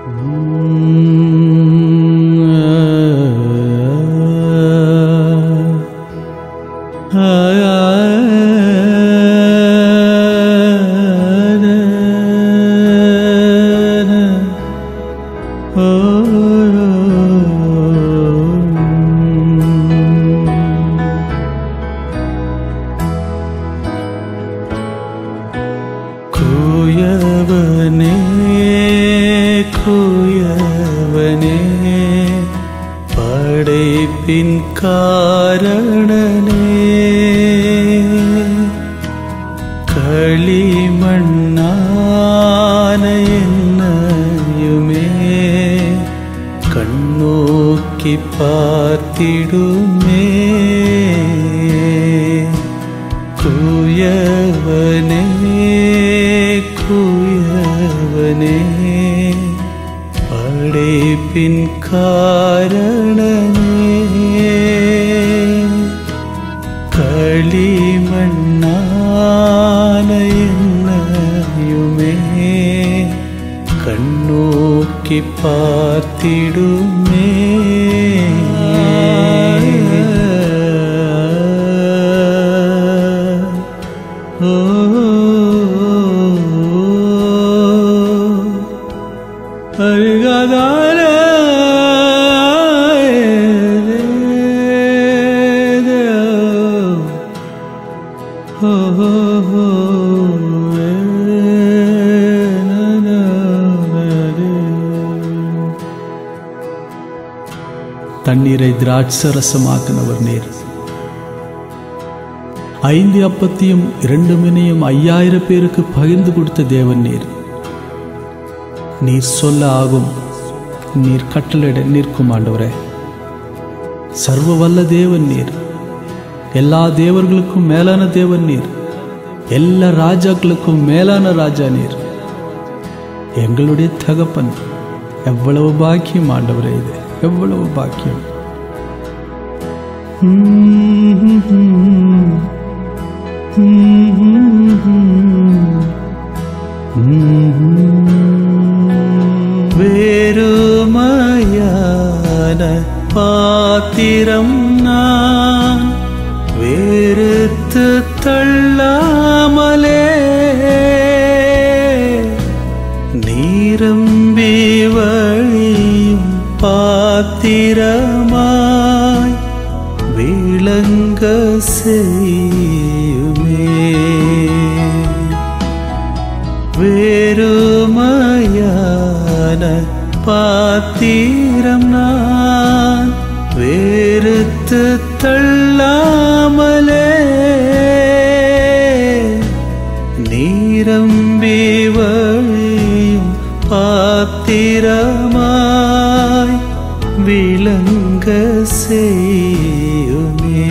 குயவனே குயவனே படைப்பின் காரணனே களிமண்ணான என்னையுமே கண்ணோக்கி பார்த்திடுமே குயவனே குயவனே படைப்பின் காரணனே களிமண்ணான என்னையுமே கண்ணோக்கி பார்த்திடுமே ஓ அருகாதார தண்ணீரை திராட்சரசமாக்கினவர் நீர் ஐந்து அப்பத்தையும் இரண்டு மினையும் ஐயாயிரம் பேருக்கு பகிர்ந்து கொடுத்த தேவன் நீர் நீர் சொல்ல ஆகும் நீர் கட்டளையிட நிற்கும் ஆண்டவரே சர்வ வல்ல தேவன் நீர் எல்லா தேவர்களுக்கும் மேலான தேவன் நீர் எல்லா ராஜாக்களுக்கும் மேலான ராஜா நீர் எங்களுடைய தகப்பன் எவ்வளவு பாக்கியம் ஆண்டவரே இது எவ்வளவு பாக்கியம் வேறுமையான பாத்திரம் நான் வேறுத்து தள்ளாமலே நீரம்பி வழியும் பாத்திரமாய் விளங்க செய்யுமே வேறுமையான பாத்திரம் நான் வேறுத்து தள்ளாமலே நீரம்பி வழியும் பாத்திரமாய் விளங்க செய்யுமே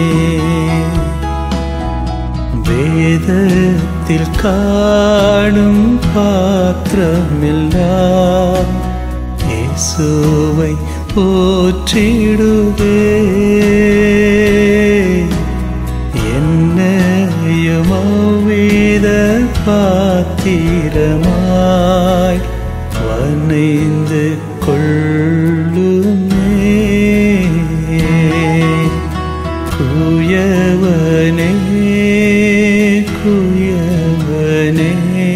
வேதத்தில் காணும் பாத்திரமெல்லாம் இயேசுவை போற்றிடுவே என்னையும் அவ்வித பாத்திரமாய் வனைந்து கொள்ளுமே குயவனே குயவனே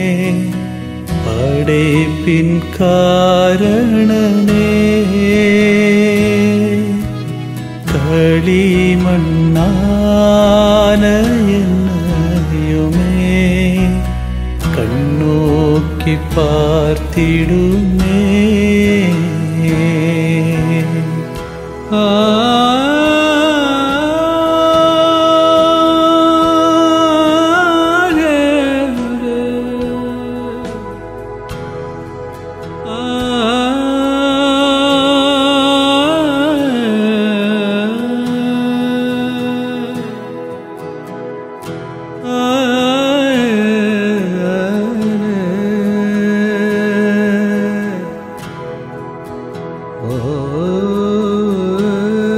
படைப்பின் காரணனே களிமண்ணான என்னையுமே கண்ணோக்கி பார்த்திடுமே ஓ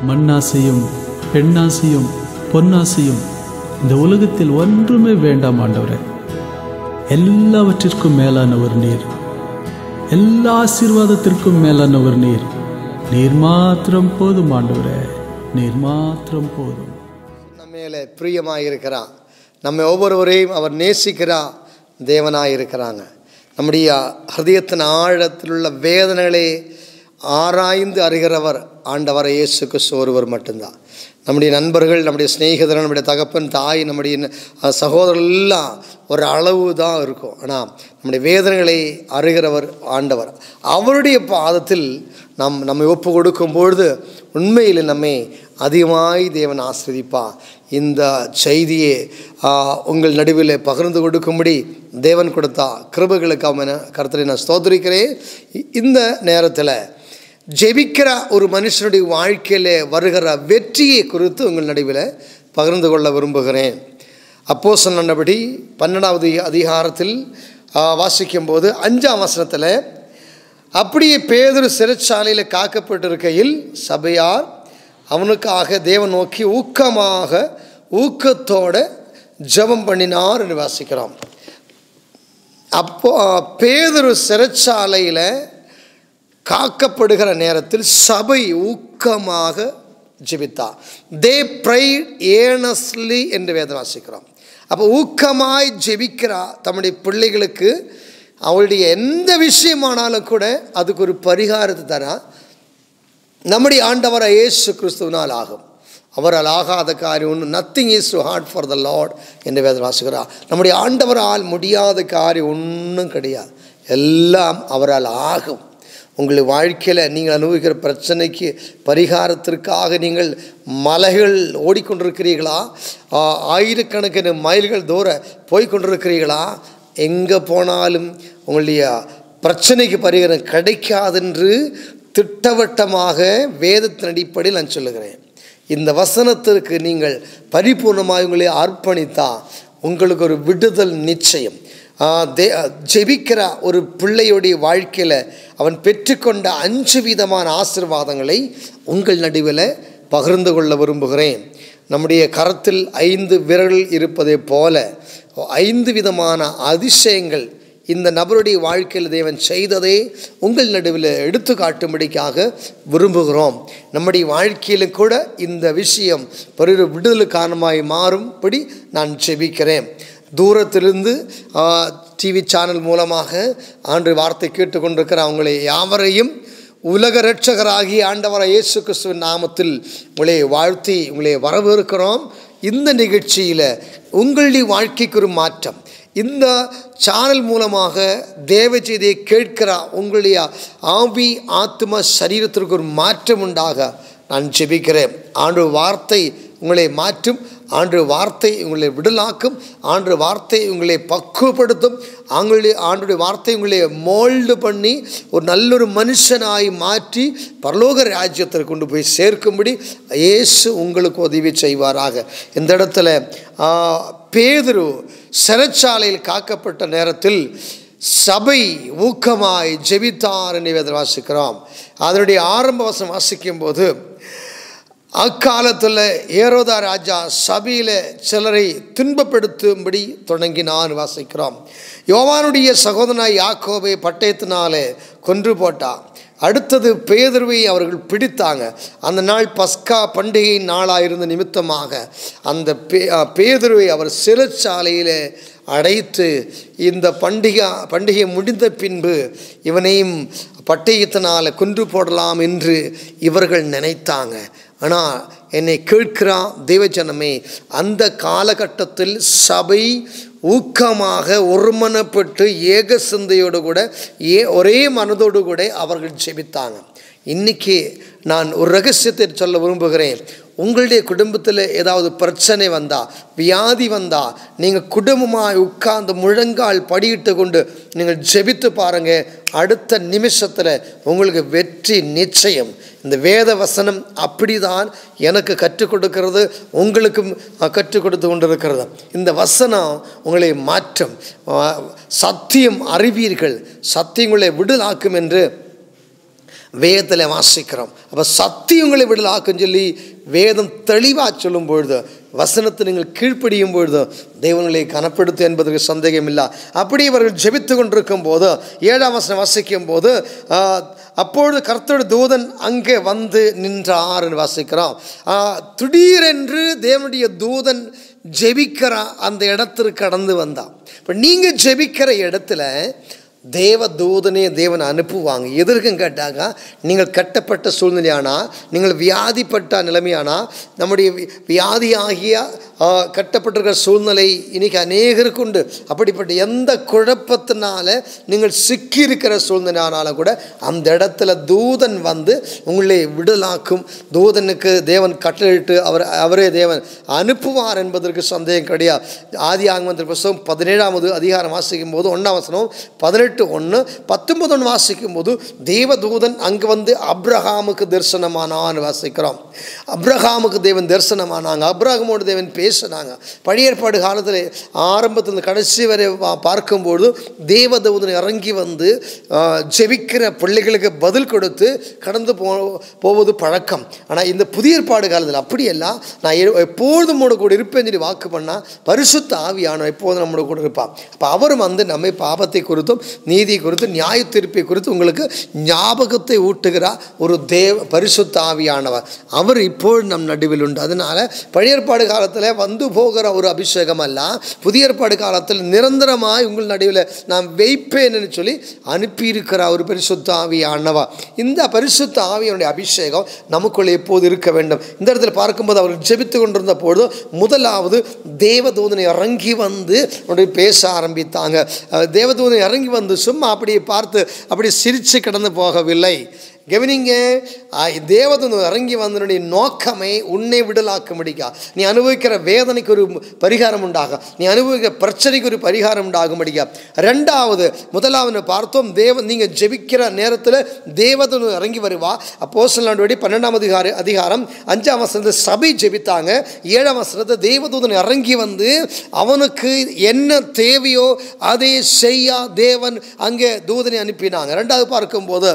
மண்ணாசையும் பெண்ணாசையும் பொன்னாசையும் இந்த உலகத்தில் ஒன்றுமே வேண்டாம் ஆண்டவரே எல்லாவற்றிற்கும் மேலானவர் நீர் எல்லா ஆசீர்வாதத்திற்கும் மேலானவர் நீர் நீர் மாத்திரம் போதும் ஆண்டவரே நீர் மாத்திரம் போதும் நம்ம மேலே பிரியமாக இருக்கிறான் நம்ம ஒவ்வொருவரையும் அவர் நேசிக்கிறா தேவனாக இருக்கிறாங்க நம்முடைய ஹൃദயத்தின் ஆழத்தில் உள்ள வேதனைகளை ஆராய்ந்து அறிகிறவர் ஆண்டவர் இயேசு கிறிஸ்து ஒருவர் மட்டும்தான் நம்முடைய நண்பர்கள் நம்முடைய சிநேகிதரன் நம்முடைய தகப்பன் தாய் நம்முடைய ந- அஹ் சகோதரர்கள் எல்லாம் ஒரு அளவு தான் இருக்கும் ஆனால் நம்முடைய வேதனைகளை அறிகிறவர் ஆண்டவர் அவருடைய பாதத்தில் நாம் நம்மை ஒப்பு கொடுக்கும் பொழுது உண்மையில் நம்மை அதிகமாய் தேவன் ஆஸ்வதிப்பா இந்த செய்தியை ஆ, உங்கள் நடுவில் பகிர்ந்து கொடுக்கும்படி தேவன் கொடுத்தா கிருபைகளுக்காக என கருத்தரை நான் ஸ்தோத்திரிக்கிறேன் இ- இந்த நேரத்தில் ஜெபிக்கிற ஒரு மனுஷனுடைய வாழ்க்கையில் வருகிற வெற்றியை குறித்து உங்கள் நடுவில் பகிர்ந்து கொள்ள விரும்புகிறேன் அப்போ சொன்னபடி பன்னெண்டாவது அதிகாரத்தில் ஆ, வாசிக்கும்போது அஞ்சாம் வசனத்தில் அப்படியே பேதுரு சிறைச்சாலையில் காக்கப்பட்டிருக்கையில் சபையார் அவனுக்காக தேவன் நோக்கி ஊக்கமாக ஊக்கத்தோட ஜெபம் பண்ணினார் என்று வாசிக்கிறோம் அப்போ பேதுரு சிறைச்சாலையில் காக்கப்படுகிற நேரத்தில் சபை ஊக்கமாக ஜெபித்தார் தே ப்ரைட் ஏனஸ்லி என்று வேதம் வாசிக்கிறோம் அப்போ ஊக்கமாய் ஜெபிக்கிறா தம்முடைய பிள்ளைகளுக்கு அவளுடைய எந்த விஷயமானாலும் கூட அதுக்கு ஒரு பரிகாரத்தை தரா நம்முடைய ஆண்டவரை இயேசு கிறிஸ்துவினால் ஆகும் அவரால் ஆகாத காரியம் ஒன்று nothing is too hard for the lord என்று வேதம் வாசிக்கிறார் நம்முடைய ஆண்டவரால் முடியாத காரியம் ஒன்றும் கிடையாது எல்லாம் அவரால் ஆகும் உங்கள் வாழ்க்கையில் நீங்கள் அனுபவிக்கிற பிரச்சனைக்கு பரிகாரத்திற்காக நீங்கள் மலைகள் ஓடிக்கொண்டிருக்கிறீர்களா ஆ, ஆயிரக்கணக்கான மைல்கள் தூர போய் கொண்டிருக்கிறீர்களா எங்கே போனாலும் உங்களுடைய பிரச்சனைக்கு பரிகாரம் கிடைக்காதென்று திட்டவட்டமாக வேதத்தின் அடிப்படையில் நான் சொல்லுகிறேன் இந்த வசனத்திற்கு நீங்கள் பரிபூர்ணமாக உங்களை அர்ப்பணித்தா உங்களுக்கு ஒரு விடுதல் நிச்சயம் ஆ, தே ஜெபிக்கிற ஒரு பிள்ளையுடைய வாழ்க்கையில் அவன் பெற்றுக்கொண்ட அஞ்சு விதமான ஆசிர்வாதங்களை உங்கள் நடுவில் பகிர்ந்து கொள்ள விரும்புகிறேன் நம்முடைய கரத்தில் ஐந்து விரல் இருப்பதைப் போல ஐந்து விதமான அதிசயங்கள் இந்த நபருடைய வாழ்க்கையில் தேவன் செய்ததை உங்கள் நடுவில் எடுத்து காட்டும்படிக்காக விரும்புகிறோம் நம்முடைய வாழ்க்கையிலும் கூட இந்த விஷயம் பெரிய விடுதலை காரணமாய் மாறும்படி நான் ஜெபிக்கிறேன் தூரத்திலிருந்து டிவி சேனல் மூலமாக ஆண்டு வார்த்தை கேட்டுக்கொண்டிருக்கிற அவங்களை யாவரையும் உலக இரட்சகராகிய ஆண்டவர இயேசு கிறிஸ்துவின் நாமத்தில் உங்களை வாழ்த்தி உங்களை வரவேற்கிறோம் இந்த நிகழ்ச்சியில் உங்களுடைய வாழ்க்கைக்கு ஒரு மாற்றம் இந்த சேனல் மூலமாக தேவ செய்தியை கேட்கிற உங்களுடைய ஆவி ஆத்ம சரீரத்திற்கு ஒரு மாற்றம் உண்டாக நான் ஜெபிக்கிறேன் ஆண்டு வார்த்தை உங்களை மாற்றும் ஆண்டு வார்த்தை உங்களை விடலாக்கும் ஆண்டு வார்த்தை உங்களை பக்குவப்படுத்தும் ஆங்களுடைய ஆண்டுடைய வார்த்தை உங்களை மோல்டு பண்ணி ஒரு நல்லொரு மனுஷனாய் மாற்றி பரலோக ராஜ்யத்தில் கொண்டு போய் சேர்க்கும்படி இயேசு உங்களுக்கு உதவி செய்வாராக இந்த இடத்துல ஆ, பேதுரு சிறைச்சாலையில் காக்கப்பட்ட நேரத்தில் சபை ஊக்கமாய் ஜெபித்தார் என்று வேதம் வாசிக்கிறோம் அதனுடைய ஆரம்ப வசனம் வாசிக்கும் போது அக்காலத்தில் ஏரோதா ராஜா சபையில் சிலரை துன்பப்படுத்தும்படி தொடங்கினான் வாசிக்கிறோம் யோவானுடைய சகோதரனாய் யாக்கோபை பட்டயத்தினாலே கொன்று போட்டான் அடுத்தது பேதுருவை அவர்கள் பிடித்தாங்க அந்த நாள் பஸ்கா பண்டிகை நாளாக இருந்த நிமித்தமாக அந்த பே பேதுருவை அவர் சிறைச்சாலையில் அடைத்து இந்த பண்டிகை பண்டிகை முடிந்த பின்பு இவனையும் பட்டயத்தினால் கொன்று போடலாம் என்று இவர்கள் நினைத்தாங்க ஆனால் என்னை கேட்கிறான் தேவஜனமே அந்த காலகட்டத்தில் சபை ஊக்கமாக ஒருமனப்பட்டு ஏக சிந்தையோடு கூட ஏ ஒரே மனதோடு கூட அவர்கள் ஜெபித்தாங்க இன்னைக்கு நான் ஒரு ரகசியத்தை சொல்ல விரும்புகிறேன் உங்களுடைய குடும்பத்தில் ஏதாவது பிரச்சனை வந்தா வியாதி வந்தா நீங்கள் குடும்பமாக உட்கார்ந்து முழங்கால் படியிட்டு கொண்டு நீங்கள் ஜெபித்து பாருங்க அடுத்த நிமிஷத்தில் உங்களுக்கு வெற்றி நிச்சயம் இந்த வேத வசனம் அப்படிதான் எனக்கு கற்றுக் கொடுக்கிறது உங்களுக்கும் அஹ், கற்றுக் கொடுத்து கொண்டிருக்கிறது இந்த வசனம் உங்களை மாற்றும் அஹ், சத்தியம் அறிவீர்கள் சத்தியங்களை விடுதலாக்கும் என்று வேதத்தில் வாசிக்கிறோம் அப்போ சத்தியங்களை விடலாக்குன்னு சொல்லி வேதம் தெளிவாக சொல்லும் பொழுது வசனத்தை நீங்கள் கீழ்ப்படியும் பொழுது தெய்வங்களை கனப்படுத்து என்பதற்கு சந்தேகம் இல்லை அப்படி இவர்கள் ஜெபித்து கொண்டிருக்கும் போது ஏழாம் வசனம் வாசிக்கும் போது ஆ, அப்பொழுது கர்த்தர் தூதன் அங்கே வந்து நின்றார் என்று வாசிக்கிறோம் ஆ, திடீரென்று தேவனுடைய தூதன் ஜெபிக்கிற அந்த இடத்திற்கு கடந்து வந்தான் இப்போ நீங்கள் ஜெபிக்கிற இடத்துல தேவ தூதனே தேவன் அனுப்புவாங்க எதற்கும் கேட்டாங்க நீங்கள் கட்டப்பட்ட சூழ்நிலையானா நீங்கள் வியாதிப்பட்ட நிலைமையானா நம்முடைய வி- வியாதியாகிய ஆ, கட்டப்பட்டிருக்கிற சூழ்நிலை இன்னைக்கு அநேகருக்கு உண்டு அப்படிப்பட்ட எந்த குழப்பத்தினால நீங்கள் சிக்கியிருக்கிற சூழ்நிலையானாலும் கூட அந்த இடத்துல தூதன் வந்து உங்களை விடலாக்கும் தூதனுக்கு தேவன் கட்டளையிட்டு அவர் அவரே தேவன் அனுப்புவார் என்பதற்கு சந்தேகம் கிடையாது ஆதி ஆகமந்திர புஸ்தகம் பதினேழாவது அதிகாரம் வாசிக்கும் போது ஒன்றாம் வசனம் பதினெட்டு ஒன்று பத்தொன்பது ஒன்று வாசிக்கும் போது தேவதூதன் அங்கே வந்து அப்ரஹாமுக்கு தரிசனமானான்னு வாசிக்கிறோம் அப்ரஹாமுக்கு தேவன் தரிசனமானாங்க அப்ரஹாமோடு தேவன் பேசினாங்க பழைய ஏற்பாடு காலத்தில் ஆரம்பத்தில் கடைசி வரை வா- பார்க்கும்பொழுது தேவதூதன் இறங்கி வந்து ஆ, ஜெபிக்கிற பிள்ளைகளுக்கு பதில் கொடுத்து கடந்து போ போவது பழக்கம் ஆனால் இந்த புதிய ஏற்பாடு காலத்தில் அப்படியெல்லாம் நான் எ- எப்பொழுதும் நம்மோட கூட இருப்பேன் சொல்லி வாக்கு பண்ணால் பரிசுத்த ஆவியானவர் எப்போதும் நம்மோட கூட இருப்பான் அப்போ அவர் வந்து நம்மை பாவத்தை குறித்தும் நீதி குறித்தும் நியாய தீர்ப்பை குறித்து உங்களுக்கு ஞாபகத்தை ஊட்டுகிறார் ஒரு தேவ பரிசுத்த ஆவியானவர் அவர் இப்பொழுது நம் நடுவில் உண்டு அதனால பழைய ஏற்பாடு காலத்தில் வந்து போகிற ஒரு அபிஷேகம் அல்ல புதிய ஏற்பாடு காலத்தில் நிரந்தரமாய் உங்கள் நடுவில் நான் வைப்பேன்னு சொல்லி அனுப்பியிருக்கிற ஒரு பரிசுத்த ஆவியானவர் இந்த பரிசுத்த ஆவியனுடைய அபிஷேகம் நமக்குள்ளே எப்போது இருக்க வேண்டும் இந்த இடத்துல பார்க்கும்போது அவர் ஜெபித்து கொண்டிருந்த பொழுது முதலாவது தேவதூதனை இறங்கி வந்து அவருடைய பேச ஆரம்பித்தாங்க அஹ் தேவதூதனை இறங்கி வந்து சும்மா அப்படியே பார்த்து அப்படி சிரித்து கடந்து போகவில்லை கவனிங்க ஆஹ் தேவதூதன் இறங்கி வந்தனுடைய நோக்கமே உன்னை விடலாக்க முடிக்கா நீ அனுபவிக்கிற வேதனைக்கு ஒரு பரிகாரம் உண்டாகும் நீ அனுபவிக்கிற பிரச்சனைக்கு ஒரு பரிகாரம் உண்டாகும் முடிக்கா ரெண்டாவது முதலாவது பார்த்தோம் தேவ நீங்கள் ஜெபிக்கிற நேரத்தில் தேவதூதன் இறங்கி வருவா அப்போ சில பன்னெண்டாம் அதிகார அதிகாரம் அஞ்சாம் வசனத்தை சபை ஜெபித்தாங்க ஏழாம் வசனத்தை தேவதூதன் இறங்கி வந்து அவனுக்கு என்ன தேவையோ அதை செய்ய தேவன் அங்கே தூதனை அனுப்பினாங்க ரெண்டாவது பார்க்கும்போது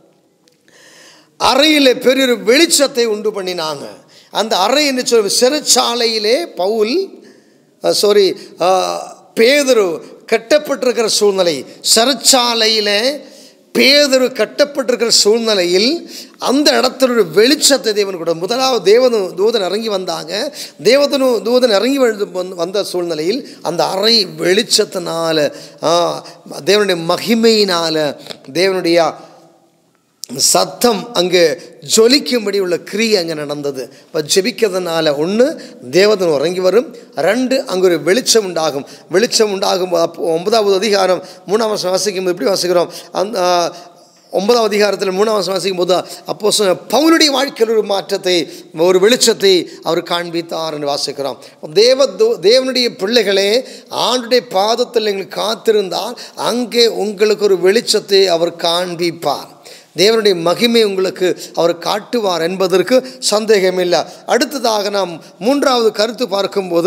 அறையில் பெரிய வெளிச்சத்தை உண்டு பண்ணினாங்க அந்த அறை என்ன சொல்ல சிறைச்சாலையிலே பவுல் சாரி பேதுரு கட்டப்பட்டிருக்கிற சூழ்நிலை சிறைச்சாலையில் பேதுரு கட்டப்பட்டிருக்கிற சூழ்நிலையில் அந்த இடத்துல ஒரு வெளிச்சத்தை தேவன் கூட முதலாவது தேவனு தூதன் இறங்கி வந்தாங்க தேவதனு தூதன் இறங்கி வந்து- வந்து- வந்த சூழ்நிலையில் அந்த அறை வெளிச்சத்தினால ஆ, தேவனுடைய மகிமையினால தேவனுடைய சத்தம் அங்கே ஜொலிக்கும்படி உள்ள கிரியை அங்கே நடந்தது இப்போ ஜெபிக்கிறதுனால ஒன்று தேவதன் உறங்கி வரும் ரெண்டு அங்கே ஒரு வெளிச்சம் உண்டாகும் வெளிச்சம் உண்டாகும் போது அப்போ ஒன்பதாவது அதிகாரம் மூணாம் வருஷம் வாசிக்கும் போது எப்படி வாசிக்கிறோம் அந்த ஆ, ஒன்பதாம் அதிகாரத்தில் மூணாம் வருஷம் வாசிக்கும் போது அப்போ சொன்ன பவுனுடைய வாழ்க்கையில் ஒரு மாற்றத்தை ஒரு வெளிச்சத்தை அவர் காண்பித்தார் என்று வாசிக்கிறோம் தேவ தூ- தேவனுடைய பிள்ளைகளே ஆண்டுடைய பாதத்தில் நீங்கள் காத்திருந்தால் அங்கே உங்களுக்கு ஒரு வெளிச்சத்தை அவர் காண்பிப்பார் தேவனுடைய மகிமை உங்களுக்கு அவர் காட்டுவார் என்பதற்கு சந்தேகமில்லை அடுத்ததாக நாம் மூன்றாவது கருத்து பார்க்கும்போது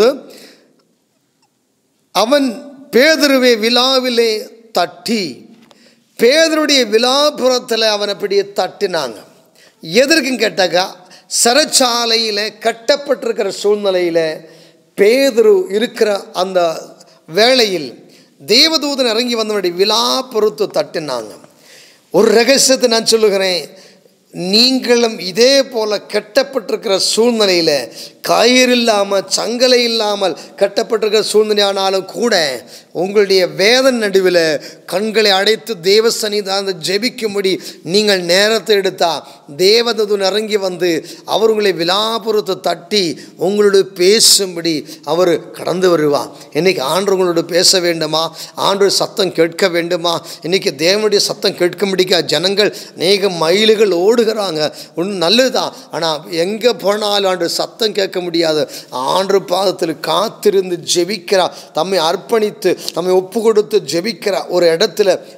அவன் பேதுருவை விழாவிலே தட்டி பேதருடைய விழாபுரத்தில் அவனை அப்படியே தட்டினாங்க எதற்கும் கேட்டாக்கா சிறைச்சாலையில் கட்டப்பட்டிருக்கிற சூழ்நிலையில் பேதுரு இருக்கிற அந்த வேளையில் தேவதூதன் இறங்கி வந்தவனுடைய விழா பொறுத்து தட்டினாங்க ஒரு ரகசியத்தை நான் சொல்லுகிறேன் நீங்களும் இதே போல கட்டப்பட்டிருக்கிற சூழ்நிலையில் கயிறு இல்லாமல் சங்கலை இல்லாமல் கட்டப்பட்டிருக்கிற சூழ்நிலையானாலும் கூட உங்களுடைய வேதன் நடுவில் கண்களை அடைத்து தேவ சன்னிதான ஜெபிக்கும்படி நீங்கள் நேரத்தை எடுத்தா தேவதூதன் இறங்கி வந்து அவர் உங்களை விழாபுரத்தை தட்டி உங்களோடு பேசும்படி அவர் கடந்து வருவார் இன்னைக்கு ஆண்டு உங்களோடு பேச வேண்டுமா ஆண்டு சத்தம் கேட்க வேண்டுமா இன்னைக்கு தேவனுடைய சத்தம் கேட்க முடிக்க ஜனங்கள் அநேக மைல்கள் ஓடுகிறாங்க ஒன்று நல்லதுதான் ஆனால் எங்கே போனாலும் ஆண்டு சத்தம் கேட்க முடியாது ஆண்டு பாதத்தில் காத்திருந்து ஜெபிக்கிறா தம்மை அர்ப்பணித்து தம்மை ஒப்பு கொடுத்து ஜெபிக்கிற ஒரு இடத்துல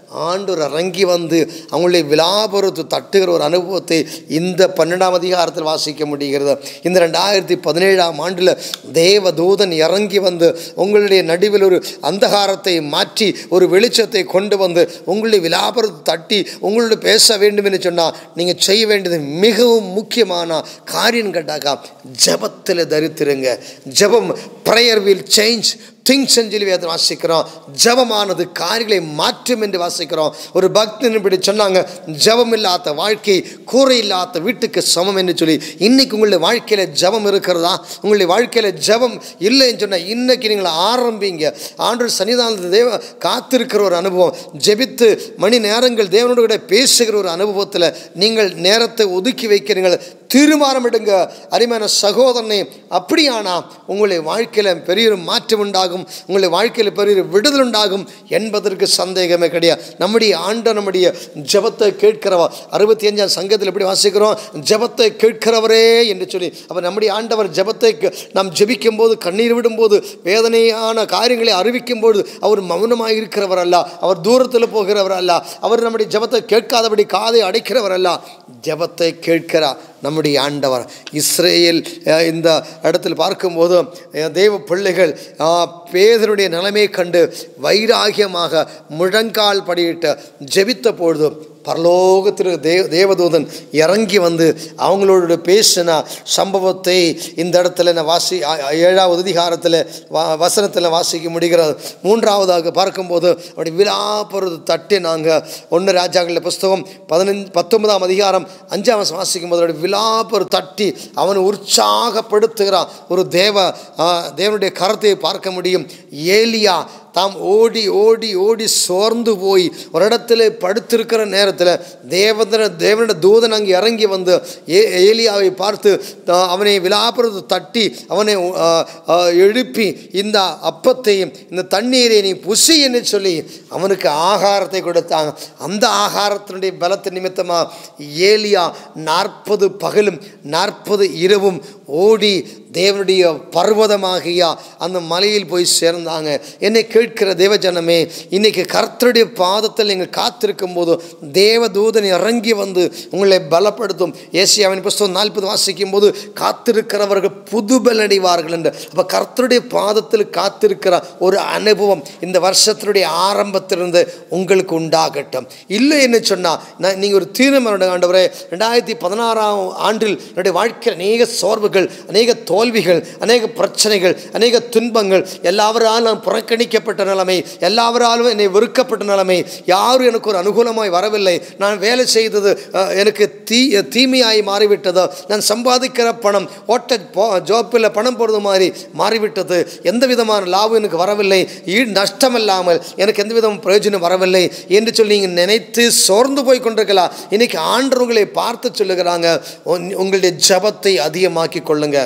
ஆண்டவர் இறங்கி வந்து அவங்களுடைய விலாபுரத்து தட்டுகிற ஒரு அனுபவத்தை இந்த பன்னெண்டாம் அதிகாரத்தில் வாசிக்க முடிகிறது இந்த ரெண்டாயிரத்தி பதினேழாம் ஆண்டில் தேவ தூதன் இறங்கி வந்து உங்களுடைய நடுவில் ஒரு அந்தகாரத்தை மாற்றி ஒரு வெளிச்சத்தை கொண்டு வந்து உங்களுடைய விலாபுரத்தை தட்டி உங்களோட பேச வேண்டும் என்று சொன்னால் நீங்கள் செய்ய வேண்டியது மிகவும் முக்கியமான காரியம் கேட்டாக்கா ஜபத்தில் தரித்திருங்க ஜபம் ப்ரேயர் வில் சேஞ்ச் திங்ஸ் சொல்லி வேதம் வாசிக்கிறோம் ஜபமானது காரியங்களை மாற்றும் என்று வாசிக்கிறோம் ஒரு பக்தன் இப்படி சொன்னாங்க ஜபம் இல்லாத வாழ்க்கை கூரை இல்லாத வீட்டுக்கு சமம் என்று சொல்லி இன்னைக்கு உங்களுடைய வாழ்க்கையில் ஜபம் இருக்கிறதா உங்களுடைய வாழ்க்கையில் ஜபம் இல்லைன்னு சொன்னால் இன்னைக்கு நீங்கள் ஆரம்பிங்க ஆண்டு சன்னிதானத்தில் தேவ காத்திருக்கிற ஒரு அனுபவம் ஜெபித்து மணி நேரங்கள் தேவனோடு கூட பேசுகிற ஒரு அனுபவத்தில் நீங்கள் நேரத்தை ஒதுக்கி வைக்கிறீங்கள் தீர்மானம் எடுங்க அருமையான சகோதரனை அப்படியானா உங்களுடைய வாழ்க்கையில் பெரிய ஒரு மாற்றம் உண்டாகும் உங்களுடைய வாழ்க்கையில் பெரிய ஒரு விடுதல் உண்டாகும் என்பதற்கு சந்தேகமே கிடையாது நம்முடைய ஆண்ட நம்முடைய ஜபத்தை கேட்கிறவா அறுபத்தி அஞ்சாம் சங்கத்தில் எப்படி வாசிக்கிறோம் ஜபத்தை கேட்கிறவரே என்று சொல்லி அப்போ நம்முடைய ஆண்டவர் ஜபத்தை கே- நாம் ஜெபிக்கும் போது கண்ணீர் விடும்போது வேதனையான காரியங்களை அறிவிக்கும் பொழுது அவர் மௌனமாக இருக்கிறவர் அல்ல அவர் தூரத்தில் போகிறவர் அல்ல அவர் நம்முடைய ஜபத்தை கேட்காதபடி காதை அடைக்கிறவர் அல்ல ஜபத்தை கேட்கிறார் நம்முடைய ஆண்டவர் இஸ்ரேல் அஹ், இந்த இடத்தில் பார்க்கும்போது அஹ், தேவ பிள்ளைகள் அஹ், பேதனுடைய நிலைமையை கண்டு வைராகியமாக முழங்கால் படியிட்டு ஜெபித்த பொழுது பரலோகத்தில் தேவ தேவதூதன் இறங்கி வந்து அவங்களோட பேசின சம்பவத்தை இந்த இடத்துல நான் வாசி அ- அ- ஏழாவது அதிகாரத்தில் வா வசனத்தில் வாசிக்க முடிகிறது மூன்றாவதாக பார்க்கும்போது அப்படி விழாப்பொருது தட்டி நாங்கள் ஒன்று ராஜாக்களில் புஸ்தகம் பதினஞ்சு பத்தொன்பதாம் அதிகாரம் அஞ்சாம் வசனம் வாசிக்கும் போது அப்படி விழாப்பொரு தட்டி அவனை உற்சாகப்படுத்துகிறான் ஒரு தேவ ஆ, தேவனுடைய கரத்தை பார்க்க முடியும் ஏலியா தாம் ஓடி ஓடி ஓடி சோர்ந்து போய் ஒரு இடத்துல படுத்திருக்கிற நேரத்தில் தேவதன தேவனோட தூதன் அங்கே இறங்கி வந்து ஏ ஏலியாவை பார்த்து தா- அவனை விலாப்புறத்து தட்டி அவனை ஆ, ஆ, எழுப்பி இந்த அப்பத்தையும் இந்த தண்ணீரை நீ புசி என்று சொல்லி அவனுக்கு ஆகாரத்தை கொடுத்தாங்க அந்த ஆகாரத்தினுடைய பலத்து நிமித்தமாக ஏலியா நாற்பது பகலும் நாற்பது இரவும் ஓடி தேவனுடைய பர்வதமாகிய அந்த மலையில் போய் சேர்ந்தாங்க என்னை கேட்கிற தேவஜனமே இன்னைக்கு கர்த்தருடைய பாதத்தில் நீங்கள் காத்திருக்கும் போது தேவதூதன் இறங்கி வந்து உங்களை பலப்படுத்தும் ஏசியாவின் புஸ்தகம் நாற்பது வாசிக்கும் போது காத்திருக்கிறவர்கள் புது பலடைவார்கள் என்று அப்போ கர்த்தருடைய பாதத்தில் காத்திருக்கிற ஒரு அனுபவம் இந்த வருஷத்தினுடைய ஆரம்பத்திலிருந்து உங்களுக்கு உண்டாகட்டும் இல்லை என்று சொன்னால் நான் நீங்கள் ஒரு தீர்மானம் ஆண்டவரே ரெண்டாயிரத்தி பதினாறாம் ஆண்டில் என்னுடைய வாழ்க்கையில் அநேக சோர்வுகள் அநேக தோல்விகள் அநேக பிரச்சனைகள் அநேக துன்பங்கள் எல்லாவராலும் நான் புறக்கணிக்கப்பட்ட நிலைமை எல்லாவராலும் என்னை வெறுக்கப்பட்ட நிலைமை யாரும் எனக்கு ஒரு அனுகூலமாய் வரவில்லை நான் வேலை செய்தது அஹ், எனக்கு தீ தீமையாய் மாறிவிட்டது நான் சம்பாதிக்கிற பணம் ஓட்ட ஜோப்பில் பணம் போடுறது மாதிரி மாறிவிட்டது எந்த விதமான லாபம் எனக்கு வரவில்லை ஈ நஷ்டம் இல்லாமல் எனக்கு எந்த விதமும் பிரயோஜனம் வரவில்லை என்று சொல்லி நீங்கள் நினைத்து சோர்ந்து போய் கொண்டிருக்கலாம் இன்னைக்கு ஆண்டவர் உங்களை பார்த்து சொல்லுகிறாங்க உன்- உங்களுடைய ஜபத்தை அதிகமாக்கி கொள்ளுங்க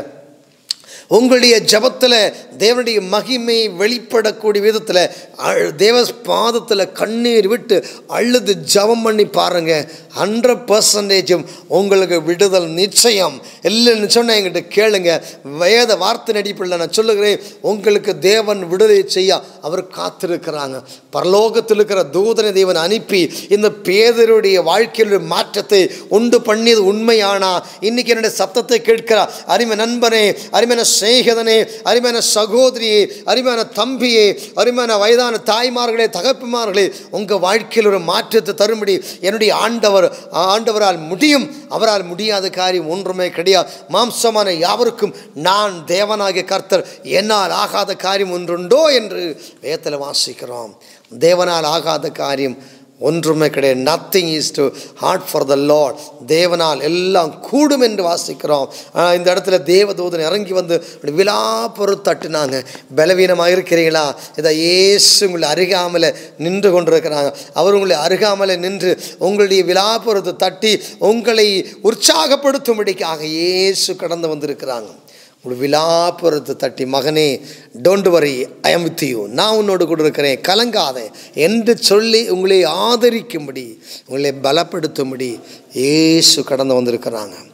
உங்களுடைய ஜபத்தில் தேவனுடைய மகிமை வெளிப்படக்கூடிய விதத்தில் அழ்- தேவ பாதத்தில் கண்ணீர் விட்டு அழுது ஜபம் பண்ணி பாருங்க ஹண்ட்ரட் பர்சன்டேஜும் உங்களுக்கு விடுதல் நிச்சயம் இல்லைன்னு சொன்னால் என்கிட்ட கேளுங்க வேத வார்த்தை நடிப்பில் நான் சொல்லுகிறேன் உங்களுக்கு தேவன் விடுதலை செய்ய அவர் காத்திருக்கிறாங்க பரலோகத்தில் இருக்கிற தூதனை தேவன் அனுப்பி இந்த பேதருடைய வாழ்க்கையில் ஒரு மாற்றத்தை உண்டு பண்ணியது உண்மையானா இன்னைக்கு என்னுடைய சத்தத்தை கேட்கிறார் அருமை நண்பனே அருமையான சிநேகிதனே அருமையான சகோதரியே அருமையான தம்பியே அருமையான வயதான தாய்மார்களே தகப்புமார்களே உங்கள் வாழ்க்கையில் ஒரு மாற்றத்தை தரும்படி என்னுடைய ஆண்டவர் ஆண்டவரால் முடியும் அவரால் முடியாத காரியம் ஒன்றுமே கிடையாது மாம்சமான யாவருக்கும் நான் தேவனாகிய கர்த்தர் என்னால் ஆகாத காரியம் ஒன்றுண்டோ என்று வேதத்தில் வாசிக்கிறோம் தேவனால் ஆகாத காரியம் ஒன்றுமே கிடையாது nothing is too hard for the lord தேவனால் எல்லாம் கூடும் என்று வாசிக்கிறோம் ஆஹ் இந்த இடத்துல தேவதூதன் இறங்கி வந்து அப்படி விழாப்பொரு தட்டுனாங்க பலவீனமாக இருக்கிறீங்களா இதை இயேசு உங்களை அருகாமல நின்று கொண்டிருக்கிறாங்க அவர் உங்களை அருகாமல நின்று உங்களுடைய விழாப்புறத்தை தட்டி உங்களை உற்சாகப்படுத்தும்படிக்காக இயேசு கடந்து வந்திருக்கிறாங்க ஒரு விழாப்புறத்தை தட்டி மகனே don't worry I am with you நான் உன்னோடு கூட இருக்கிறேன் கலங்காதே என்று சொல்லி உங்களை ஆதரிக்கும்படி உங்களை பலப்படுத்தும்படி இயேசு கடந்து வந்திருக்கிறாங்க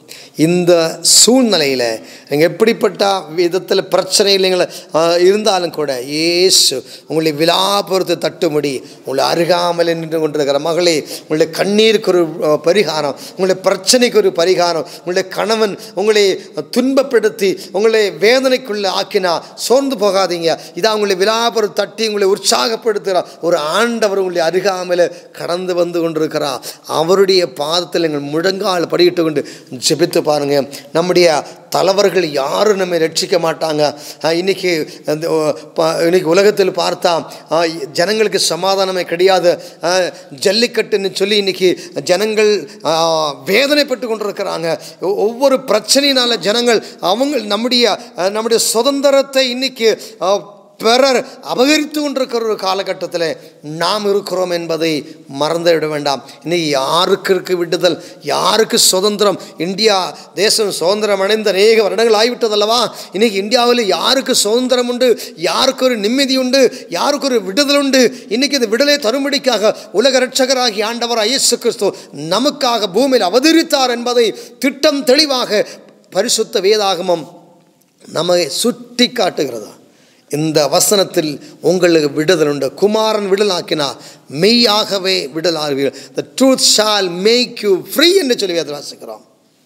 இந்த சூழ்நிலையில் நீங்கள் எப்படிப்பட்ட விதத்தில் பிரச்சனையில் நீங்கள் ஆஹ், இருந்தாலும் கூட இயேசு உங்களை விழாபுரத்தை தட்டும்படி உங்களை அருகாமல் நின்று கொண்டிருக்கிற மகளே உங்களுடைய கண்ணீருக்கு ஒரு ஆஹ், பரிகாரம் உங்களுடைய பிரச்சனைக்கு ஒரு பரிகாரம் உங்களுடைய கணவன் உங்களை துன்பப்படுத்தி உங்களை வேதனைக்குள்ள ஆக்கினா சோர்ந்து போகாதீங்க இதான் உங்களை விழாபுரம் தட்டி உங்களை உற்சாகப்படுத்துகிறார் ஒரு ஆண்டவர் உங்களை அருகாமல் கடந்து வந்து கொண்டிருக்கிறார் அவருடைய பாதத்தில் எங்கள் முழங்கால் படியிட்டு கொண்டு ஜெபித்து பாருங்க நம்முடைய தலைவர்கள் யாரும் நம்மை ரட்சிக்க மாட்டாங்க ஆஹ் இன்னைக்கு அந்த, ஓ, ப- இன்னைக்கு உலகத்தில் பார்த்தா ஆஹ் ஜனங்களுக்கு சமாதானமே கிடையாது ஆஹ் ஜல்லிக்கட்டுன்னு சொல்லி இன்னைக்கு ஜனங்கள் ஆஹ் வேதனைப்பட்டு கொண்டிருக்கிறாங்க ஒ- ஒவ்வொரு பிரச்சனையினால ஜனங்கள் அவங்க நம்முடைய ஆஹ் நம்முடைய சுதந்திரத்தை இன்னைக்கு ஆஹ் பிறர் அபகரித்து கொண்டிருக்கிற ஒரு காலகட்டத்தில் நாம் இருக்கிறோம் என்பதை மறந்துவிட வேண்டாம் இன்னைக்கு யாருக்கு இருக்கு விடுதல் யாருக்கு சுதந்திரம் இந்தியா தேசம் சுதந்திரம் அடைந்த அநேக வருடங்கள் ஆகிவிட்டதல்லவா இன்னைக்கு இந்தியாவில் யாருக்கு சுதந்திரம் உண்டு யாருக்கு ஒரு நிம்மதி உண்டு யாருக்கு ஒரு விடுதல் உண்டு இன்னைக்கு இந்த விடுதலை தரும்படிக்காக உலக ரட்சகராகி ஆண்டவர் இயேசு கிறிஸ்து நமக்காக பூமியில் அவதரித்தார் என்பதை திட்டம் தெளிவாக பரிசுத்த வேதாகமம் நம்மை சுட்டி காட்டுகிறதா இந்த வசனத்தில் உங்களுக்கு விடுதல் உண்டு குமாரன் விடலாக்கினா மெய்யாகவே விடலாவீர்கள் the truth shall make you free என்று சொல்லி வேத வாசிக்கிறோம்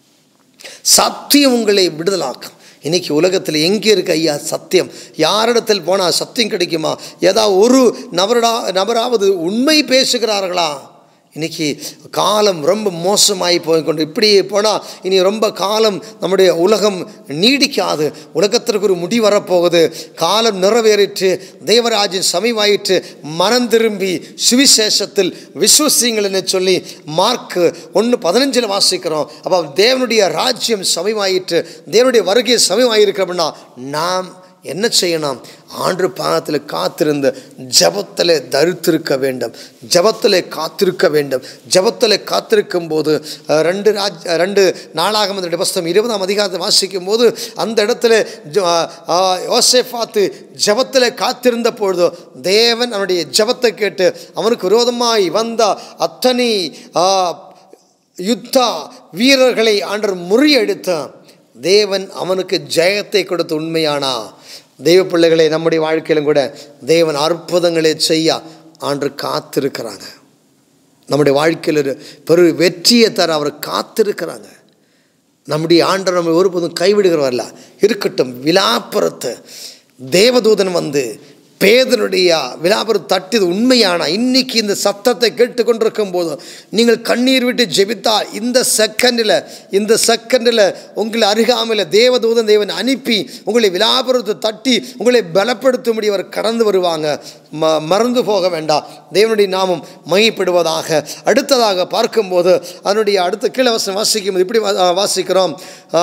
சத்தியம் உங்களை விடுதலாக்கும் இன்னைக்கு உலகத்தில் எங்கே இருக்கு ஐயா சத்தியம் யாரிடத்தில் போனால் சத்தியம் கிடைக்குமா ஏதாவது ஒரு நபரடா நபராவது உண்மை பேசுகிறார்களா இன்னைக்கு காலம் ரொம்ப மோசமாகி போய் கொண்டு இப்படியே போனால் இனி ரொம்ப காலம் நம்முடைய உலகம் நீடிக்காது உலகத்திற்கு ஒரு முடி வரப்போகுது காலம் நிறைவேறிற்று தேவராஜன் சமீபாயிற்று மனம் திரும்பி சுவிசேஷத்தில் விசுவசிங்கள் என்று சொல்லி மார்க்கு ஒன்று பதினஞ்சில் வாசிக்கிறோம் அப்போ தேவனுடைய ராஜ்யம் சமீபாயிற்று தேவனுடைய வருகை சமீபாயிருக்கிறோம்னா நாம் என்ன செய்யணும் ஆண்டு பாகத்தில் காத்திருந்து ஜபத்தில் தரித்திருக்க வேண்டும் ஜபத்தில் காத்திருக்க வேண்டும் ஜபத்தில் காத்திருக்கும் போது அஹ், ரெண்டு ராஜ் ரெண்டு நாளாக அந்த புஸ்தகம் இருபதாம் அதிகாரத்தை வாசிக்கும் போது அந்த இடத்துல ஜ- அஹ், யோசேஃபாத்து ஜபத்தில் காத்திருந்த பொழுது தேவன் அவனுடைய ஜபத்தை கேட்டு அவனுக்கு விரோதமாய் வந்த அத்தனை ஆஹ், யுத்தா வீரர்களை ஆண்டர் முறியடித்தான் தேவன் அவனுக்கு ஜெயத்தை கொடுத்த உண்மையானா தெய்வ பிள்ளைகளை நம்முடைய வாழ்க்கையிலும் கூட தேவன் அற்புதங்களை செய்ய ஆண்டு காத்திருக்கிறாங்க நம்முடைய வாழ்க்கையில் ஒரு பெரு வெற்றியை தர அவர் காத்திருக்கிறாங்க நம்முடைய ஆண்டவர் நம்ம ஒருபோதும் கைவிடுகிறவர்ல இருக்கட்டும் விலாப்புறத்து தேவதூதன் வந்து பேதனுடைய விலாபுரம் தட்டியது உண்மையானா இன்னைக்கு இந்த சத்தத்தை கேட்டுக்கொண்டிருக்கும் போது நீங்கள் கண்ணீர் விட்டு ஜெபித்தால் இந்த செகண்டில் இந்த செகண்டில் உங்களை அருகாமையில் தேவதூதன் தேவன் அனுப்பி உங்களை விலாபுரத்தை தட்டி உங்களை பலப்படுத்தும்படி அவர் கடந்து வருவாங்க ம மறந்து போக வேண்டாம் தேவனுடைய நாமம் மையப்படுவதாக அடுத்ததாக பார்க்கும்போது அதனுடைய அடுத்த கீழே வசனம் வாசிக்கும் போது இப்படி வா- வாசிக்கிறோம் ஆ,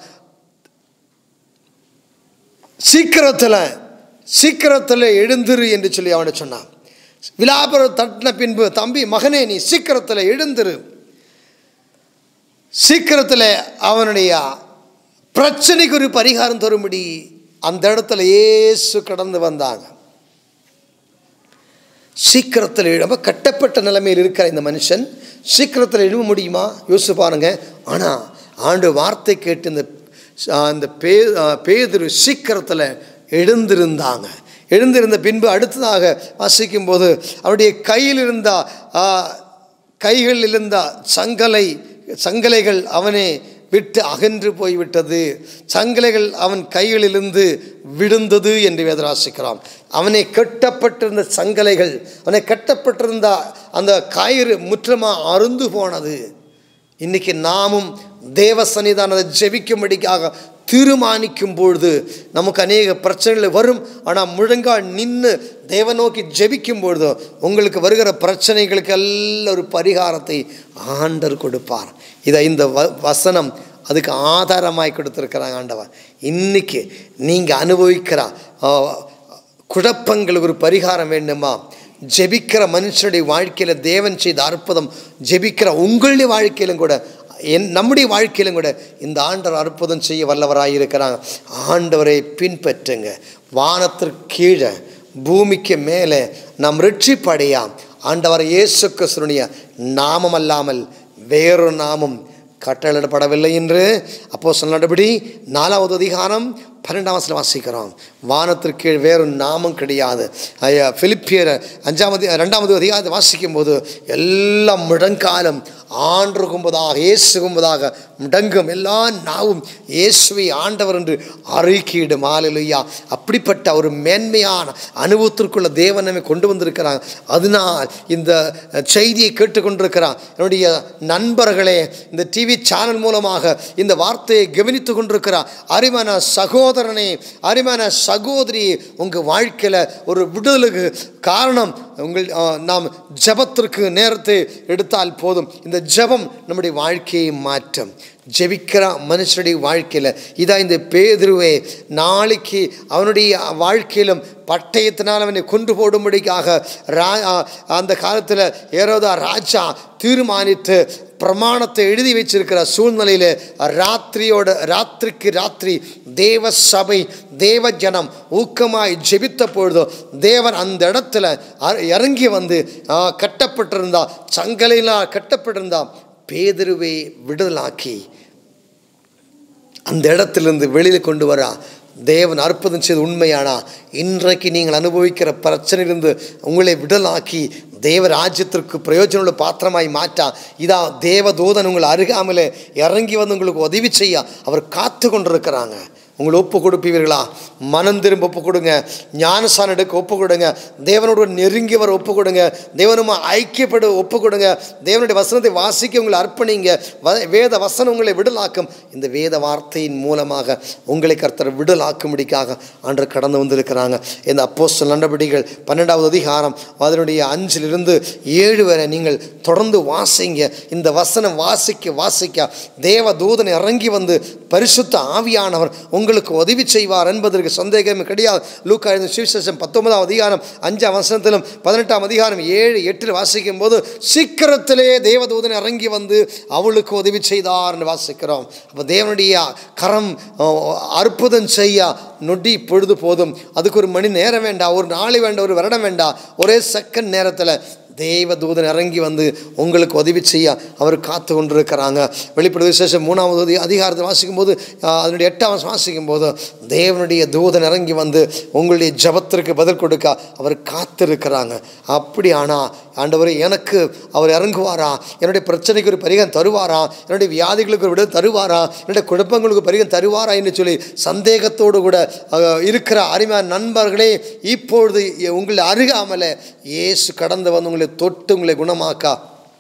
சீக்கிரத்தில் சீக்கிரத்தில் எழுந்திரு என்று சொல்லி அவனை சொன்னான் விலாபுரம் தட்டின பின்பு தம்பி மகனே நீ சீக்கிரத்தில் எழுந்திரு சீக்கிரத்தில் அவனுடைய பிரச்சனைக்கு ஒரு பரிகாரம் தரும்படி அந்த இடத்துல இயேசு கடந்து வந்தாங்க சீக்கிரத்தில் எழும்ப கட்டப்பட்ட நிலைமையில் இருக்கிற இந்த மனுஷன் சீக்கிரத்தில் எழும்ப முடியுமா யோசிச்சு பாருங்க ஆனால் ஆண்டு வார்த்தை கேட்டு இந்த அந்த பே பேதுரு சீக்கிரத்தில் எழுந்திருந்தாங்க எழுந்திருந்த பின்பு அடுத்ததாக வாசிக்கும்போது அவருடைய கையில் இருந்த ஆ, கைகளில் இருந்த சங்கலை சங்கலைகள் அவனே விட்டு அகன்று போய்விட்டது சங்கலைகள் அவன் கைகளிலிருந்து விழுந்தது என்று வேதராசிக்கிறான் அவனை கட்டப்பட்டிருந்த சங்கலைகள் அவனை கட்டப்பட்டிருந்த அந்த கயிறு முற்றமாக அருந்து போனது இன்னைக்கு நாமும் தேவ சன்னிதானத்தை ஜெபிக்கும்படிக்காக தீர்மானிக்கும் பொழுது நமக்கு அநேக பிரச்சனைகள் வரும் ஆனால் முழங்கால் நின்று தேவ நோக்கி ஜெபிக்கும் பொழுது உங்களுக்கு வருகிற பிரச்சனைகளுக்கு எல்லாம் ஒரு பரிகாரத்தை ஆண்டர் கொடுப்பார் இதை இந்த வ வசனம் அதுக்கு ஆதாரமாய் கொடுத்துருக்கிறாங்க ஆண்டவர் இன்னைக்கு நீங்கள் அனுபவிக்கிற ஆ, குழப்பங்களுக்கு ஒரு பரிகாரம் வேண்டுமா ஜெபிக்கிற மனுஷனுடைய வாழ்க்கையில் தேவன் செய்த அற்புதம் ஜெபிக்கிற உங்களுடைய வாழ்க்கையிலும் கூட என் நம்முடைய வாழ்க்கையிலும் கூட இந்த ஆண்டவர் அற்புதம் செய்ய வல்லவராக இருக்கிறாங்க ஆண்டவரை பின்பற்றுங்க வானத்திற்கு கீழே பூமிக்கு மேலே நாம் ரிட்சிப்படையாம் ஆண்டவர் இயேசு கிறிஸ்துனுடைய நாமம் அல்லாமல் வேறொரு நாமம் கட்டளிடப்படவில்லை என்று அப்போ சொன்ன நடபடி நாலாவது அதிகாரம் பன்னெண்டாம் வசனம் வாசிக்கிறோம் வானத்திற்கு கீழ் வேறு நாமம் கிடையாது ஐயா பிலிப்பியர் அஞ்சாவது ரெண்டாவது அதிகாரத்தை வாசிக்கும் போது எல்லாம் முழங்காலம் ஆண்டுகும்பதாக இயேசுகும்பதாக முடங்கும் எல்லா நாவும் இயேசுவை ஆண்டவர் என்று அறிக்கையிடும் ஆலையா அப்படிப்பட்ட ஒரு மேன்மையான அனுபவத்திற்குள்ள தேவன் நம்மை கொண்டு வந்திருக்கிறாங்க அதனால் இந்த செய்தியை கேட்டுக்கொண்டிருக்கிறான் என்னுடைய நண்பர்களே இந்த டிவி சேனல் மூலமாக இந்த வார்த்தையை கவனித்து கொண்டிருக்கிறார் அரிமான சகோதரனே அரிமான சகோதரி உங்கள் வாழ்க்கையில் ஒரு விடுதலுக்கு காரணம் உங்கள் ஆ, நாம் ஜெபத்திற்கு நேரத்தை எடுத்தால் போதும் இந்த ஜெபம் நம்முடைய வாழ்க்கையை மாற்றும் ஜெபிக்கிற மனுஷனுடைய வாழ்க்கையில் இதான் இந்த பேதுருவே நாளைக்கு அவனுடைய வாழ்க்கையிலும் பட்டயத்தினால் அவனை கொண்டு போடும்படிக்காக ரா ஆ, அந்த காலத்தில் ஏரோதா ராஜா தீர்மானித்து பிரமாணத்தை எழுதி வச்சிருக்கிற சூழ்நிலையில் ராத்திரியோட ராத்திரிக்கு ராத்திரி தேவ சபை தேவ ஜனம் ஊக்கமாய் ஜெபித்த பொழுதோ தேவன் அந்த இடத்துல அ- இறங்கி வந்து ஆ, கட்டப்பட்டிருந்தா சங்கலையினால் கட்டப்பட்டிருந்தா பேதுருவை விடுதலாக்கி அந்த இடத்திலிருந்து வெளியில் கொண்டு வரா தேவன் அற்புதம் செய்து உண்மையானா இன்றைக்கு நீங்கள் அனுபவிக்கிற பிரச்சனையிலிருந்து உங்களை விடலாக்கி தேவ ராஜ்யத்திற்கு பிரயோஜனமுள்ள பாத்திரமாய் மாற்றா இதா தேவதூதன் உங்கள் அருகாமலே இறங்கி வந்து உங்களுக்கு உதவி செய்ய அவர் காத்து கொண்டிருக்கிறாங்க உங்களை ஒப்பு கொடுப்பீர்களா மனம் திரும்ப ஒப்பு கொடுங்க ஞானசானம் எடுக்க ஒப்பு கொடுங்க தேவனோடு நெருங்கி வர ஒப்பு கொடுங்க தேவனுமா ஐக்கியப்பட ஒப்பு கொடுங்க தேவனுடைய வசனத்தை வாசிக்க உங்களை அர்ப்பணிங்க வ- வேத வசனம் உங்களை விடலாக்கும் இந்த வேத வார்த்தையின் மூலமாக உங்களை கர்த்தர் விடலாக்கும்படிக்காக அன்று கடந்து வந்திருக்கிறாங்க இந்த அப்போஸ்தலர் நடபடிகள் பன்னெண்டாவது அதிகாரம் அதனுடைய அஞ்சிலிருந்து ஏழு வரை நீங்கள் தொடர்ந்து வாசிங்க இந்த வசனம் வாசிக்க வாசிக்க தேவ தூதன் இறங்கி வந்து பரிசுத்த ஆவியானவர் உங்களுக்கு உதவி செய்வார் என்பதற்கு சந்தேகமே கிடையாது லூக்கா எழுதின சுவிசேஷம் பத்தொன்பதாம் அதிகாரம் அஞ்சாம் வசனத்திலும் பதினெட்டாம் அதிகாரம் ஏழு எட்டில் வாசிக்கும் போது சீக்கிரத்திலே தேவதூதன் இறங்கி வந்து அவளுக்கு உதவி செய்தார்னு வாசிக்கிறோம் அப்போ தேவனுடைய கரம் அஹ், அற்புதம் செய்ய நொடி பொழுது போதும் அதுக்கு ஒரு மணி நேரம் வேண்டாம் ஒரு நாள் வேண்டாம் ஒரு வருடம் வேண்டாம் ஒரே செகண்ட் நேரத்தில் தேவ தூதன் இறங்கி வந்து உங்களுக்கு உதவி செய்ய அவர் காத்து கொண்டிருக்கிறாங்க வெளிப்பட விசேஷம் மூணாவது அதி- அதிகாரத்தை வாசிக்கும் போது ஆஹ், அதனுடைய எட்டாம் வசனம் வாசிக்கும் போது தேவனுடைய தூதன் இறங்கி வந்து உங்களுடைய ஜபத்திற்கு பதில் கொடுக்க அவர் காத்திருக்கிறாங்க அப்படி ஆனால் ஆண்டவர் எனக்கு அவர் இறங்குவாரா என்னுடைய பிரச்சனைக்கு ஒரு பரிகம் தருவாரா என்னுடைய வியாதிகளுக்கு ஒரு விடுதலை தருவாரா என்னுடைய குழப்பங்களுக்கு பரிகம் தருவாரா என்று சொல்லி சந்தேகத்தோடு கூட அஹ், இருக்கிற அருமையான நண்பர்களே இப்பொழுது உங்களை அருகாமல இயேசு கடந்து வந்து உங்களை தொட்டு உங்களை குணமாக்கா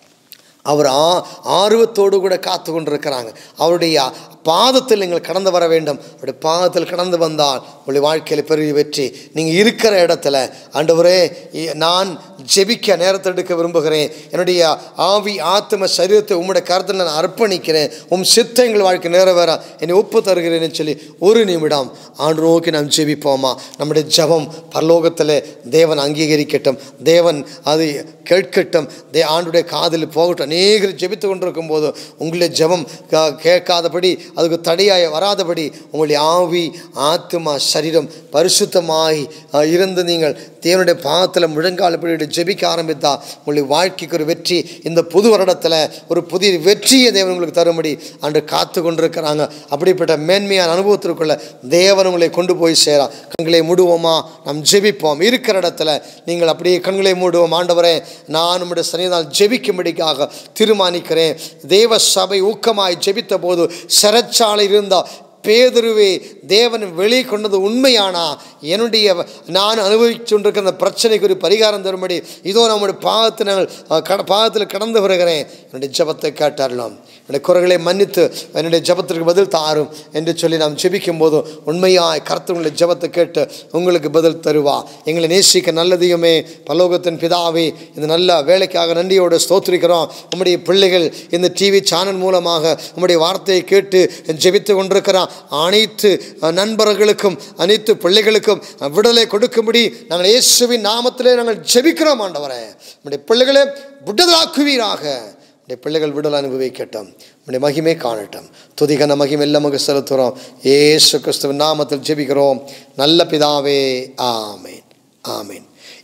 அவர் ஆ ஆர்வத்தோடு கூட காத்து கொண்டிருக்கிறாங்க அவருடைய பாதத்தில் நீங்கள் கடந்து வர வேண்டும் அவருடைய பாதத்தில் கடந்து வந்தால் உங்களுடைய வாழ்க்கையில் பெரிய வெற்றி நீங்கள் இருக்கிற இடத்துல ஆண்டவரே இ- நான் ஜெபிக்க நேரத்தை எடுக்க விரும்புகிறேன் என்னுடைய ஆவி ஆத்ம சரீரத்தை உம்முடைய கருத்தில் நான் அர்ப்பணிக்கிறேன் உம் சித்தங்கள் வாழ்க்கை நிறைவேற என்னை ஒப்பு தருகிறேன்னு சொல்லி ஒரு நிமிடம் ஆண்டு நோக்கி நாம் ஜெபிப்போமா நம்முடைய ஜெபம் பரலோகத்தில் தேவன் அங்கீகரிக்கட்டும் தேவன் அது கேட்கட்டும் தே ஆண்டுடைய காதில் போகட்டும் அநேகர் ஜெபித்து கொண்டிருக்கும் போது உங்களுடைய ஜெபம் கா- கேட்காதபடி அதுக்கு தடையாய் வராதபடி உங்களுடைய ஆவி ஆத்மா சரீரம் பரிசுத்தமாய் அஹ், இருந்து நீங்கள் தேவனுடைய பாகத்தில் முழங்காலப்படி ஜெபிக்க ஆரம்பித்தா உங்களுடைய வாழ்க்கைக்கு ஒரு வெற்றி இந்த புது வருடத்தில் ஒரு புதிய வெற்றியை தேவன் உங்களுக்கு தரும்படி அன்று காத்து கொண்டிருக்கிறாங்க அப்படிப்பட்ட மேன்மையான அனுபவத்திற்குள்ள தேவன் உங்களை கொண்டு போய் சேரா கண்களை மூடுவோமா நாம் ஜெபிப்போம் இருக்கிற இடத்துல நீங்கள் அப்படியே கண்களை மூடுவோம் ஆண்டவரே நான் உம்முடைய சன்னிதால் ஜெபிக்கும்படிக்காக தீர்மானிக்கிறேன் தேவ சபை ஊக்கமாய் ஜெபித்த போது சிறைச்சாலை இருந்த பேதுருவே தேவன் வெளியே கொண்டது உண்மையானா என்னுடைய நான் அனுபவிச்சு கொண்டிருக்கிற அந்த பிரச்சனைக்கு ஒரு பரிகாரம் தரும்படி இதோ நம்முடைய பாகத்தில் நாங்கள் அஹ், கட பாகத்தில் கடந்து வருகிறேன் என்னுடைய ஜெபத்தை கேட்டாரலாம் என்னுடைய குறைகளை மன்னித்து என்னுடைய ஜெபத்திற்கு பதில் தாரும் என்று சொல்லி நாம் ஜெபிக்கும் போது உண்மையாய் கருத்து உங்களுடைய ஜெபத்தை கேட்டு உங்களுக்கு பதில் தருவா எங்களை நேசிக்க நல்லதையுமே பல்லோகத்தின் பிதாவே இந்த நல்ல வேலைக்காக நன்றியோடு ஸ்தோத்திரிக்கிறோம் உம்முடைய பிள்ளைகள் இந்த டிவி சேனல் மூலமாக உம்முடைய வார்த்தையை கேட்டு ஜெபித்து கொண்டிருக்கிறான் அனைத்து அஹ், நண்பர்களுக்கும் அனைத்து பிள்ளைகளுக்கும் அஹ், விடுதலை கொடுக்கும்படி நாங்கள் இயேசுவின் நாமத்திலே நாங்கள் ஜெபிக்கிறோம் ஆண்டவரே நம்முடைய பிள்ளைகளை விடுதலாக்குவீராக நம்முடைய பிள்ளைகள் விடுதலை அனுபவிக்கட்டும் நம்முடைய மகிமை காணட்டும் துதிகன மகிமை எல்லாம் மக செலுத்துகிறோம் ஏசு கிறிஸ்துவின் நாமத்தில் ஜெபிக்கிறோம் நல்ல பிதாவே ஆமேன் ஆமேன்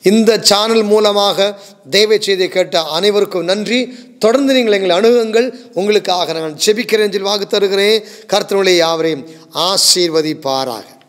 இந்த சேனல் மூலமாக தேவை செய்தியை கேட்ட அனைவருக்கும் நன்றி தொடர்ந்து நீங்கள் எங்களை அணுகுங்கள் உங்களுக்காக நான் ஜெபிக்கிறேன் சொல்லி வாக்கு தருகிறேன் கர்த்தனுடைய யாவரையும் ஆசீர்வதிப்பாராக